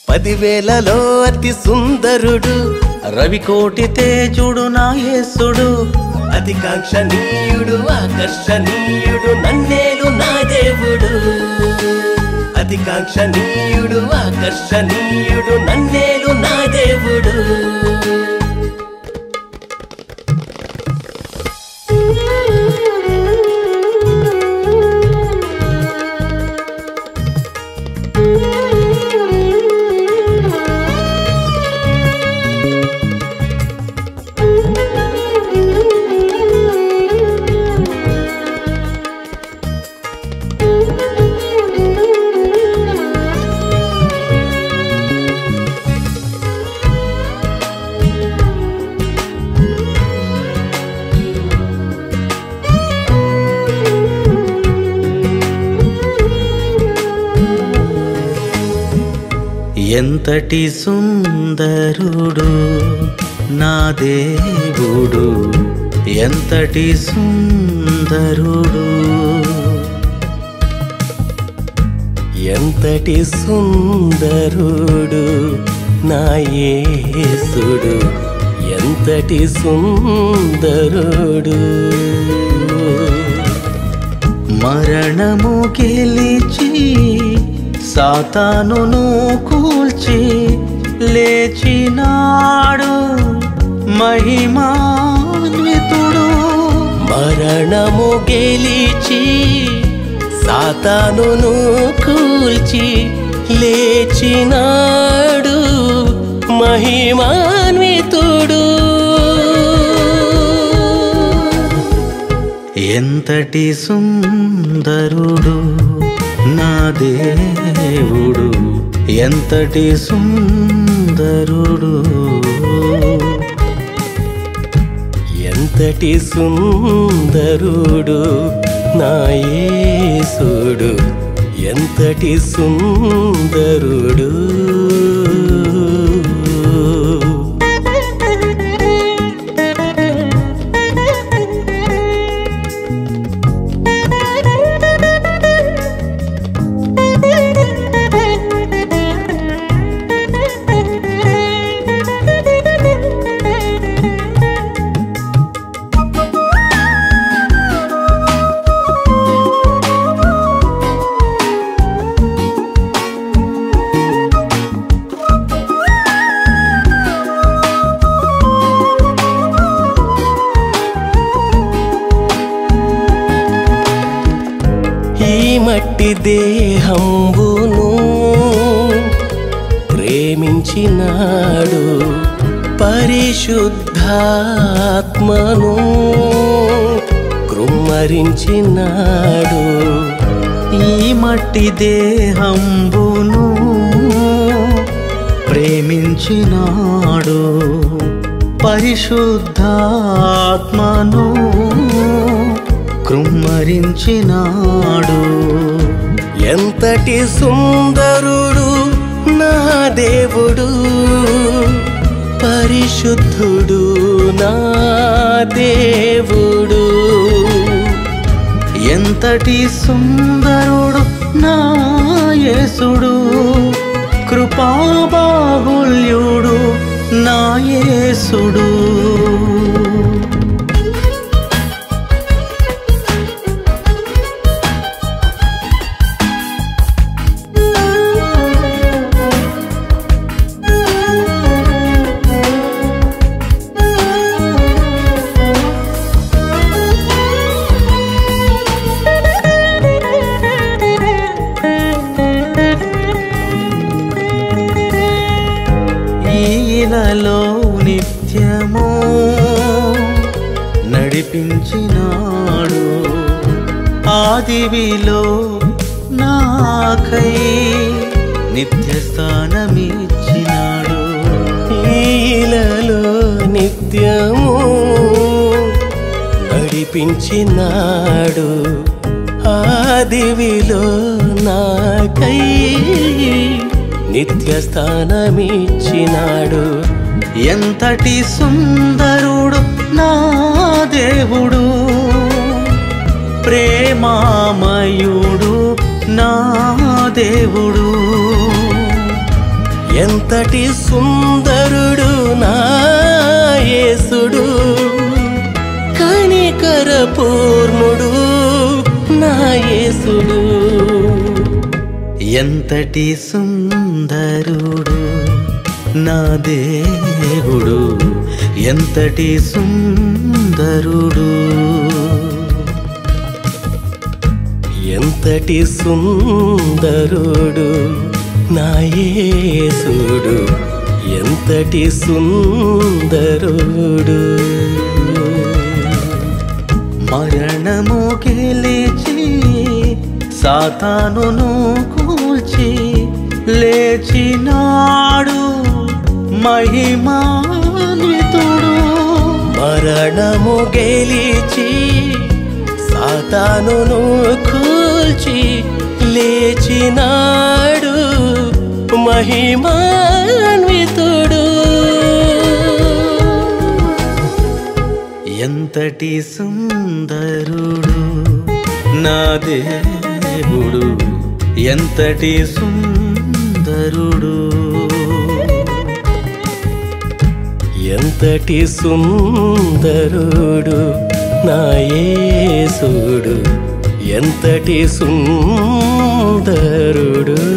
పదివేలలో అతి సుందరుడు రవికోటి తేజుడు నా యేసుడు అతి కాంక్షణీయుడు ఆకర్షణీయుడు నన్నేలు నా దేవుడు అతి కాంక్షణీయుడు ఆకర్షణీయుడు నన్నేలు నా దేవుడు ఎంతటి సుందరుడు నా దేవుడు ఎంతటి సుందరుడు ఎంతటి సుందరుడు నా యేసుడు ఎంతటి సుందరుడు మరణము గెలిచి సాతానును కూల్చి లేచినాడు మహిమాన్వితుడు మరణము గెలిచి సాతానును కూల్చి లేచినాడు మహిమాన్వితుడు ఎంతటి సుందరుడు నా దేవుడు ఎంతటి సుందరుడు ఎంతటి సుందరుడు నా యేసుడు ఎంతటి సుందరుడు ఈ మట్టి దేహంబును ప్రేమించినాడు పరిశుద్ధాత్మను కృమ్మరించినాడు ఈ మట్టి దేహంబును ప్రేమించినాడు పరిశుద్ధాత్మను కృమ్మరించినాడు ఎంతటి సుందరుడు నా దేవుడు పరిశుద్ధుడు నా దేవుడు ఎంతటి సుందరుడు నా యేసుడు కృపాబాహుల్యుడు నా యేసుడు ఈలలో నిత్యము నడిపించినాడు ఆదివిలో నాకై నిత్య స్థానమిచ్చినాడు ఈలలో నిత్యము నడిపించినాడు ఆదివిలో నాకై నిత్య స్థానమిచ్చినాడు ఎంతటి సుందరుడు నా దేవుడు ప్రేమామయుడు నా దేవుడు ఎంతటి సుందరుడు నా యేసుడు కనికర పూర్ణుడు నా యేసుడు ఎంతటి సుందరుడు నా దేవుడు ఎంతటి సుందరుడు ఎంతటి సుందరుడు నా యేసుడు ఎంతటి సుందరుడు మరణము గెలిచి సాతానును కూల్చి లేచినాడు మహిమాన్వితుడు మరణము గెలిచి సాతానును కూల్చి లేచినాడు మహిమాన్వితుడు ఎంతటి సుందరుడు నా దేవుడు ఎంతటి సుందరుడు ఎంతటి సుందరుడు నా యేసుడు ఎంతటి సుందరుడు